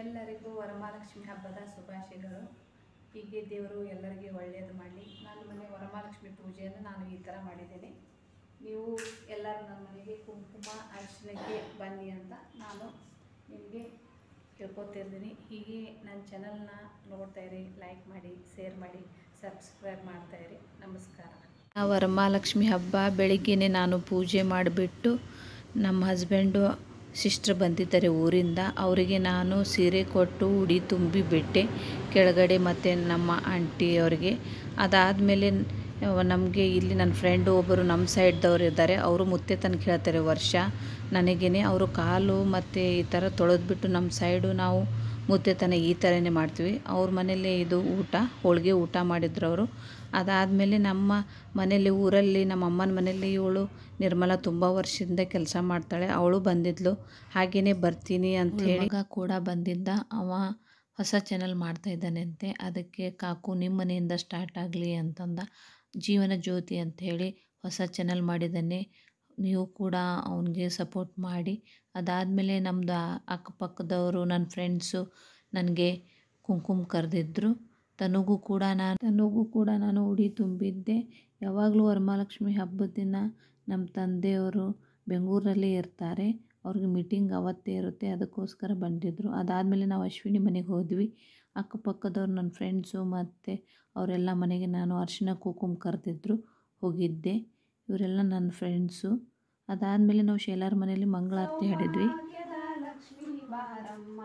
ಎಲ್ಲರಿಗೂ ವರಮಹಾಲಕ್ಷ್ಮಿ ಹಬ್ಬದ ಶುಭಾಶಯಗಳು ಹೀಗೆ ದೇವರು ಎಲ್ಲರಿಗೆ ಒಳ್ಳೆಯದು ಮಾಡಲಿ ನನ್ನ ಮನೆ ವರಮಹಾಲಕ್ಷ್ಮಿ ಪೂಜೆಯನ್ನು ನಾನು ಈ ಥರ ಮಾಡಿದ್ದೇನೆ ನೀವು ಎಲ್ಲರೂ ನನ್ನ ಮನೆಗೆ ಕುಂಕುಮ ಅರಿಶಿನಕ್ಕೆ ಬನ್ನಿ ಅಂತ ನಾನು ನಿಮಗೆ ತಿಳ್ಕೊತಿರ್ತೀನಿ ಹೀಗೆ ನನ್ನ ಚಾನಲ್ನ ನೋಡ್ತಾ ಇರಿ ಲೈಕ್ ಮಾಡಿ ಶೇರ್ ಮಾಡಿ ಸಬ್ಸ್ಕ್ರೈಬ್ ಮಾಡ್ತಾ ಇರಿ ನಮಸ್ಕಾರ ವರಮಹಾಲಕ್ಷ್ಮಿ ಹಬ್ಬ ಬೆಳಿಗ್ಗೆನೆ ನಾನು ಪೂಜೆ ಮಾಡಿಬಿಟ್ಟು ನಮ್ಮ ಹಸ್ಬೆಂಡು ಸಿಸ್ಟ್ರ್ ಬಂದಿದ್ದಾರೆ ಊರಿಂದ ಅವರಿಗೆ ನಾನು ಸೀರೆ ಕೊಟ್ಟು ಉಡಿ ತುಂಬಿ ಬಿಟ್ಟೆ ಕೆಳಗಡೆ ಮತ್ತು ನಮ್ಮ ಆಂಟಿ ಅವರಿಗೆ ಅದಾದಮೇಲೆ ನಮಗೆ ಇಲ್ಲಿ ನನ್ನ ಫ್ರೆಂಡು ಒಬ್ಬರು ನಮ್ಮ ಸೈಡ್ದವ್ರು ಇದ್ದಾರೆ ಅವರು ಮುತ್ತೆ ತನಕ ಹೇಳ್ತಾರೆ ವರ್ಷ ನನಗೇನೆ ಅವರು ಕಾಲು ಮತ್ತು ಈ ಥರ ತೊಳೆದ್ಬಿಟ್ಟು ನಮ್ಮ ಸೈಡು ನಾವು ಮುತ್ತೆ ತನ ಈ ಥರನೇ ಮಾಡ್ತೀವಿ ಅವ್ರ ಮನೇಲಿ ಇದು ಊಟ ಹೋಳಿಗೆ ಊಟ ಮಾಡಿದ್ರು ಅವರು ಅದಾದಮೇಲೆ ನಮ್ಮ ಮನೇಲಿ ಊರಲ್ಲಿ ನಮ್ಮ ಅಮ್ಮನ ಮನೇಲಿ ಇವಳು ನಿರ್ಮಲಾ ತುಂಬ ವರ್ಷದಿಂದ ಕೆಲಸ ಮಾಡ್ತಾಳೆ ಅವಳು ಬಂದಿದ್ಲು ಹಾಗೆಯೇ ಬರ್ತೀನಿ ಅಂತ ಹೇಳಿ ಮಗ ಕೂಡ ಬಂದಿದ್ದ ಅವ ಹೊಸ ಚಾನಲ್ ಮಾಡ್ತಾ ಇದ್ದಾನಂತೆ ಅದಕ್ಕೆ ಕಾಕು ನಿಮ್ಮ ಮನೆಯಿಂದ ಸ್ಟಾರ್ಟ್ ಆಗಲಿ ಅಂತಂದ ಜೀವನ ಜ್ಯೋತಿ ಅಂತ ಹೇಳಿ ಹೊಸ ಚಾನಲ್ ಮಾಡಿದ್ದಾನೆ ನೀವು ಕೂಡ ಅವನಿಗೆ ಸಪೋರ್ಟ್ ಮಾಡಿ ಅದಾದಮೇಲೆ ನಮ್ಮದು ಅಕ್ಕಪಕ್ಕದವರು ನನ್ನ ಫ್ರೆಂಡ್ಸು ನನಗೆ ಕುಂಕುಮ ಕರೆದಿದ್ರು ತನಗೂ ಕೂಡ ನಾನು ತನಗೂ ಕೂಡ ನಾನು ಉಡಿ ತುಂಬಿದ್ದೆ ಯಾವಾಗಲೂ ವರಮಹಾಲಕ್ಷ್ಮಿ ಹಬ್ಬದ ದಿನ ನಮ್ಮ ತಂದೆಯವರು ಬೆಂಗಳೂರಲ್ಲಿ ಇರ್ತಾರೆ ಅವ್ರಿಗೆ ಮೀಟಿಂಗ್ ಅವತ್ತೇ ಇರುತ್ತೆ ಅದಕ್ಕೋಸ್ಕರ ಬಂದಿದ್ದರು ಅದಾದಮೇಲೆ ನಾವು ಅಶ್ವಿನಿ ಮನೆಗೆ ಹೋದ್ವಿ ಅಕ್ಕಪಕ್ಕದವ್ರು ನನ್ನ ಫ್ರೆಂಡ್ಸು ಮತ್ತು ಅವರೆಲ್ಲ ಮನೆಗೆ ನಾನು ಅರಿಶಿನ ಕುಂಕುಮ ಕರೆದಿದ್ರು ಹೋಗಿದ್ದೆ ಇವರೆಲ್ಲ ನನ್ನ ಫ್ರೆಂಡ್ಸು ಅದಾದಮೇಲೆ ನಾವು ಶೇಲಾರ ಮನೆಯಲ್ಲಿ ಮಂಗಳಾರತಿ ಹಾಡಿದ್ವಿ ಲಕ್ಷ್ಮೀ ಬಾರಮ್ಮ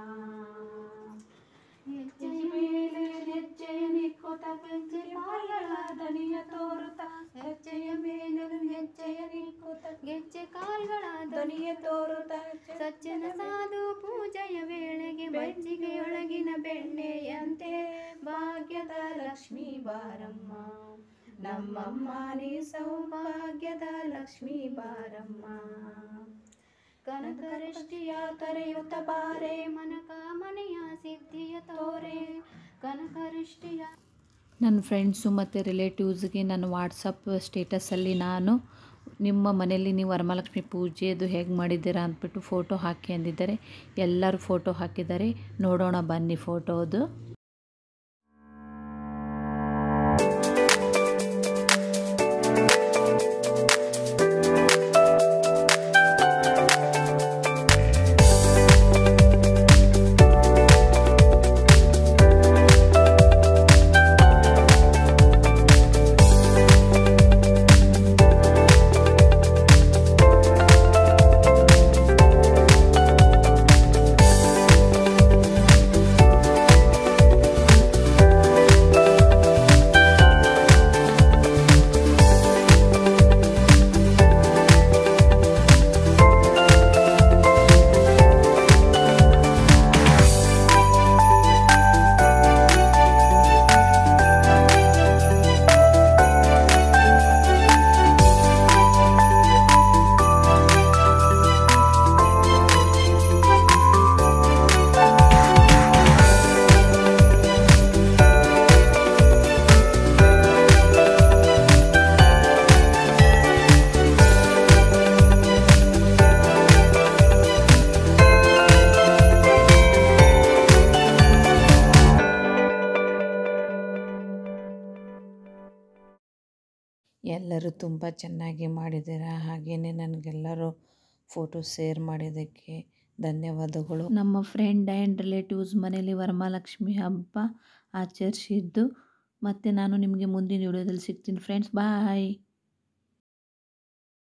ಹೆಜ್ಜೆಯ ಮೇಲೆ ಹೆಜ್ಜೆಯ ನಿಕ್ಕುತ್ತ ಹೆಜ್ಜೆ ಕಾಲ್ಗಳ ದನಿಯ ತೋರುತ್ತ ಹೆಜ್ಜೆಯ ಮೇಲೆ ಹೆಜ್ಜೆಯ ನಿಕ್ಕುತ್ತ ಗೆಜ್ಜೆ ಕಾಲ್ಗಳ ದನಿಯ ತೋರುತ್ತ ಸಜ್ಜನ ಸಾಧು ಪೂಜೆಯ ವೇಳೆಗೆ ಮಜ್ಜಿಗೆಯೊಳಗಿನ ಬೆಣ್ಣೆಯಂತೆ ಭಾಗ್ಯದ ಲಕ್ಷ್ಮೀ ಬಾರಮ್ಮ ನಮ್ಮಮ್ಮ ನೀ ಸೌಭಾಗ್ಯದ ಲಕ್ಷ್ಮೀ ಬಾರಮ್ಮ ಕನಕರಷ್ಟಿಯ ತರೆಯುತ್ತ ಬಾರೆ ಮನಕಾಮನೆಯ ಸಿದ್ಧಿಯ ತೋರೆ ಕನಕರಿಷ್ಟಿಯ ನನ್ನ ಫ್ರೆಂಡ್ಸು ಮತ್ತು ರಿಲೇಟಿವ್ಸ್ಗೆ ನನ್ನ ವಾಟ್ಸಪ್ ಸ್ಟೇಟಸಲ್ಲಿ ನಾನು ನಿಮ್ಮ ಮನೆಯಲ್ಲಿ ನೀವು ವರಮಹಾಲಕ್ಷ್ಮಿ ಪೂಜೆದು ಹೇಗೆ ಮಾಡಿದ್ದೀರಾ ಅಂದ್ಬಿಟ್ಟು ಫೋಟೋ ಹಾಕಿ ಅಂದಿದ್ದಾರೆ ಎಲ್ಲರೂ ಫೋಟೋ ಹಾಕಿದ್ದಾರೆ ನೋಡೋಣ ಬನ್ನಿ ಫೋಟೋದು ಎಲ್ಲರೂ ತುಂಬ ಚೆನ್ನಾಗಿ ಮಾಡಿದ್ದೀರಾ ಹಾಗೆಯೇ ನನಗೆಲ್ಲರೂ ಫೋಟೋ ಶೇರ್ ಮಾಡಿದ್ದಕ್ಕೆ ಧನ್ಯವಾದಗಳು ನಮ್ಮ ಫ್ರೆಂಡ್ ಆ್ಯಂಡ್ ರಿಲೇಟಿವ್ಸ್ ಮನೇಲಿ ವರಮಹಾಲಕ್ಷ್ಮಿ ಹಬ್ಬ ಆಚರಿಸಿದ್ದು ಮತ್ತು ನಾನು ನಿಮಗೆ ಮುಂದಿನ ವಿಡಿಯೋದಲ್ಲಿ ಸಿಗ್ತೀನಿ ಫ್ರೆಂಡ್ಸ್ ಬಾಯ್